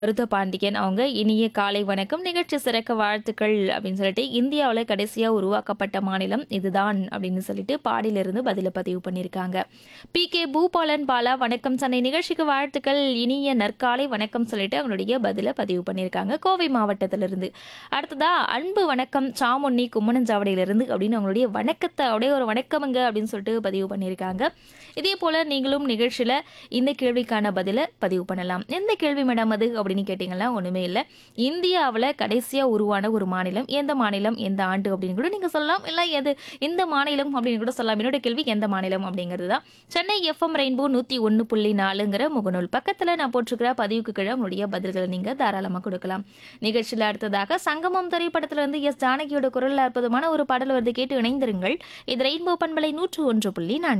மருத பாண்டியன் அவங்க இனிய காலை வணக்கம் நிகழ்ச்சி சிறக்க வாழ்த்துக்கள் அப்படின்னு சொல்லிட்டு இந்தியாவில் கடைசியாக உருவாக்கப்பட்ட மாநிலம் இதுதான் அப்படின்னு சொல்லிட்டு பாடியிலிருந்து பதில பதிவு பண்ணியிருக்காங்க பி கே பூபாலன் பாலா வணக்கம் சென்னை நிகழ்ச்சிக்கு வாழ்த்துக்கள் இனிய நற்காலை வணக்கம் சொல்லிட்டு அவங்களுடைய பதில பதிவு பண்ணியிருக்காங்க கோவை மாவட்டத்திலிருந்து அடுத்ததா அன்பு வணக்கம் சாமுண்ணி கும்மனஞ்சாவடியிலிருந்து அப்படின்னு அவங்களுடைய வணக்கத்தை அப்படியே ஒரு வணக்கமுங்க அப்படின்னு சொல்லிட்டு பதிவு பண்ணியிருக்காங்க இதே போல நீங்களும் நிகழ்ச்சியில் இந்த கேள்விக்கான பதிலை பதிவு பண்ணலாம் எந்த கேள்வி மேடம் அது அப்படின்னு கேட்டிங்கன்னா ஒன்றுமே இல்லை இந்தியாவில் கடைசியாக உருவான ஒரு மாநிலம் எந்த மாநிலம் எந்த ஆண்டு அப்படின்னு கூட நீங்கள் சொல்லலாம் இல்லை எது இந்த மாநிலம் அப்படின்னு கூட சொல்லலாம் என்னோட கேள்வி எந்த மாநிலம் அப்படிங்கிறது தான் சென்னை எஃப்எம் ரெயின்போ நூற்றி ஒன்று புள்ளி நாலுங்கிற முகநூல் பக்கத்தில் நான் போட்டிருக்கிற பதிவுக்கு கீழே உங்களுடைய பதில்களை நீங்கள் தாராளமாக கொடுக்கலாம் நிகழ்ச்சியில் அடுத்ததாக சங்கமம் திரைப்படத்துல இருந்து எஸ் ஜானகியோட குரலில் அற்புதமான ஒரு பாடல் வந்து கேட்டு இணைந்திருங்கள் இது ரெயின்போ பண்பலை நூற்று ஒன்று புள்ளி நான்கு